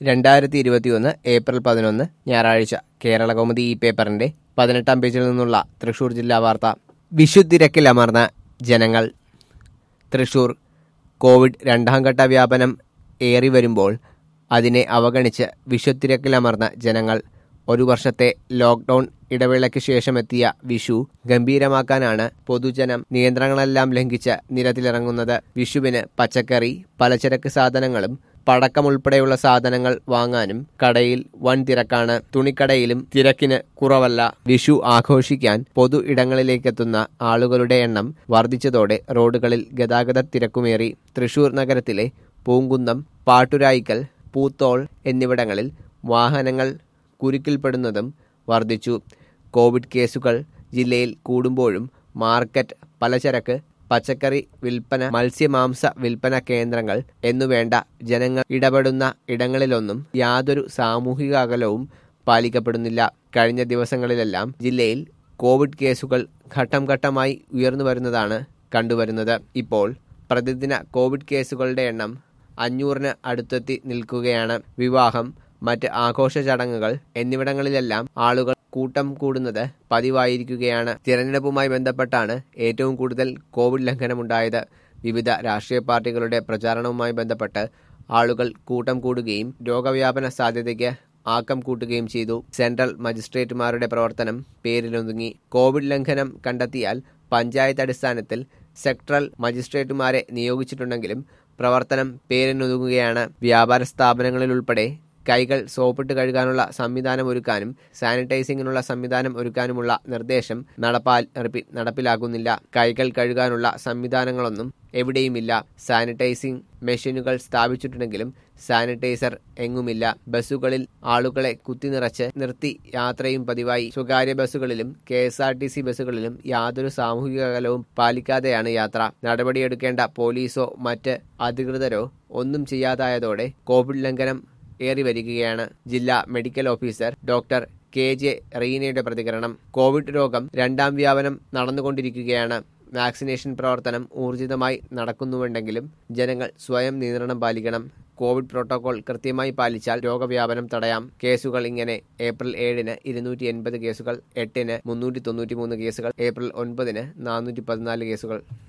രണ്ടായിരത്തി ഇരുപത്തിയൊന്ന് ഏപ്രിൽ പതിനൊന്ന് ഞായറാഴ്ച കേരള കൗമുദി ഈ പേപ്പറിന്റെ പതിനെട്ടാം പേജിൽ നിന്നുള്ള തൃശൂർ ജില്ലാ വാർത്ത വിഷുത്തിരക്കിൽ അമർന്ന ജനങ്ങൾ തൃശൂർ കോവിഡ് രണ്ടാം ഘട്ട വ്യാപനം ഏറി വരുമ്പോൾ അതിനെ അവഗണിച്ച് വിഷുത്തിരക്കിലമർന്ന ജനങ്ങൾ ഒരു വർഷത്തെ ലോക്ക്ഡൌൺ ഇടവേളയ്ക്ക് ശേഷമെത്തിയ വിഷു ഗംഭീരമാക്കാനാണ് പൊതുജനം നിയന്ത്രണങ്ങളെല്ലാം ലംഘിച്ച് നിരത്തിലിറങ്ങുന്നത് വിഷുവിന് പച്ചക്കറി പലചരക്ക് സാധനങ്ങളും പടക്കം ഉൾപ്പെടെയുള്ള സാധനങ്ങൾ വാങ്ങാനും കടയിൽ വൻ തിരക്കാണ് തുണിക്കടയിലും തിരക്കിന് കുറവല്ല വിഷു ആഘോഷിക്കാൻ പൊതു ഇടങ്ങളിലേക്കെത്തുന്ന ആളുകളുടെ എണ്ണം വർദ്ധിച്ചതോടെ റോഡുകളിൽ ഗതാഗത തിരക്കുമേറി തൃശൂർ നഗരത്തിലെ പൂങ്കുന്നം പാട്ടുരായിക്കൽ പൂത്തോൾ എന്നിവിടങ്ങളിൽ വാഹനങ്ങൾ കുരുക്കിൽപ്പെടുന്നതും വർദ്ധിച്ചു കോവിഡ് കേസുകൾ ജില്ലയിൽ കൂടുമ്പോഴും മാർക്കറ്റ് പലചരക്ക് പച്ചക്കറി വിൽപ്പന മത്സ്യമാംസ വിൽപ്പന കേന്ദ്രങ്ങൾ എന്നുവേണ്ട ജനങ്ങൾ ഇടപെടുന്ന ഇടങ്ങളിലൊന്നും യാതൊരു സാമൂഹിക അകലവും പാലിക്കപ്പെടുന്നില്ല കഴിഞ്ഞ ദിവസങ്ങളിലെല്ലാം ജില്ലയിൽ കോവിഡ് കേസുകൾ ഘട്ടം ഘട്ടമായി ഉയർന്നു വരുന്നതാണ് കണ്ടുവരുന്നത് ഇപ്പോൾ പ്രതിദിന കോവിഡ് കേസുകളുടെ എണ്ണം അഞ്ഞൂറിന് അടുത്തെത്തി നിൽക്കുകയാണ് വിവാഹം മറ്റ് ആഘോഷ ചടങ്ങുകൾ എന്നിവിടങ്ങളിലെല്ലാം ആളുകൾ കൂട്ടം കൂടുന്നത് പതിവായിരിക്കുകയാണ് തിരഞ്ഞെടുപ്പുമായി ബന്ധപ്പെട്ടാണ് ഏറ്റവും കൂടുതൽ കോവിഡ് ലംഘനമുണ്ടായത് വിവിധ രാഷ്ട്രീയ പാർട്ടികളുടെ പ്രചാരണവുമായി ബന്ധപ്പെട്ട് ആളുകൾ കൂട്ടം കൂടുകയും രോഗവ്യാപന സാധ്യതയ്ക്ക് ആക്കം കൂട്ടുകയും ചെയ്തു സെൻട്രൽ മജിസ്ട്രേറ്റുമാരുടെ പ്രവർത്തനം പേരിലൊതുങ്ങി കോവിഡ് ലംഘനം കണ്ടെത്തിയാൽ പഞ്ചായത്ത് അടിസ്ഥാനത്തിൽ സെക്ടറൽ മജിസ്ട്രേറ്റുമാരെ നിയോഗിച്ചിട്ടുണ്ടെങ്കിലും പ്രവർത്തനം പേരിനൊതുങ്ങുകയാണ് വ്യാപാര സ്ഥാപനങ്ങളിലുൾപ്പെടെ കൈകൾ സോപ്പിട്ട് കഴുകാനുള്ള സംവിധാനം ഒരുക്കാനും സാനിറ്റൈസിങ്ങിനുള്ള സംവിധാനം ഒരുക്കാനുമുള്ള നിർദ്ദേശം നടപ്പാൽ നടപ്പിലാക്കുന്നില്ല കൈകൾ കഴുകാനുള്ള സംവിധാനങ്ങളൊന്നും എവിടെയുമില്ല സാനിറ്റൈസിംഗ് മെഷീനുകൾ സ്ഥാപിച്ചിട്ടുണ്ടെങ്കിലും സാനിറ്റൈസർ എങ്ങുമില്ല ബസ്സുകളിൽ ആളുകളെ കുത്തിനിറച്ച് നിർത്തി യാത്രയും പതിവായി സ്വകാര്യ ബസ്സുകളിലും K S R T C ബസ്സുകളിലും യാതൊരു സാമൂഹിക അകലവും പാലിക്കാതെയാണ് യാത്ര നടപടിയെടുക്കേണ്ട പോലീസോ മറ്റ് അധികൃതരോ ഒന്നും ചെയ്യാതായതോടെ കോവിഡ് ലംഘനം ഏറി വരികയാണ് ജില്ലാ medical officer doctor K J റീനയുടെ പ്രതികരണം കോവിഡ് രോഗം രണ്ടാം വ്യാപനം നടന്നുകൊണ്ടിരിക്കുകയാണ് വാക്സിനേഷൻ പ്രവർത്തനം ഊർജിതമായി നടക്കുന്നുണ്ടെങ്കിലും ജനങ്ങൾ സ്വയം നിയന്ത്രണം പാലിക്കണം കോവിഡ് പ്രോട്ടോകോൾ കൃത്യമായി പാലിച്ചാൽ രോഗവ്യാപനം തടയാം കേസുകൾ ഇങ്ങനെ ഏപ്രിൽ ഏഴിന് ഇരുന്നൂറ്റി എൺപത് കേസുകൾ എട്ടിന് മുന്നൂറ്റി തൊണ്ണൂറ്റി മൂന്ന് കേസുകൾ ഏപ്രിൽ ഒൻപതിന് നാനൂറ്റി പതിനാല് കേസുകൾ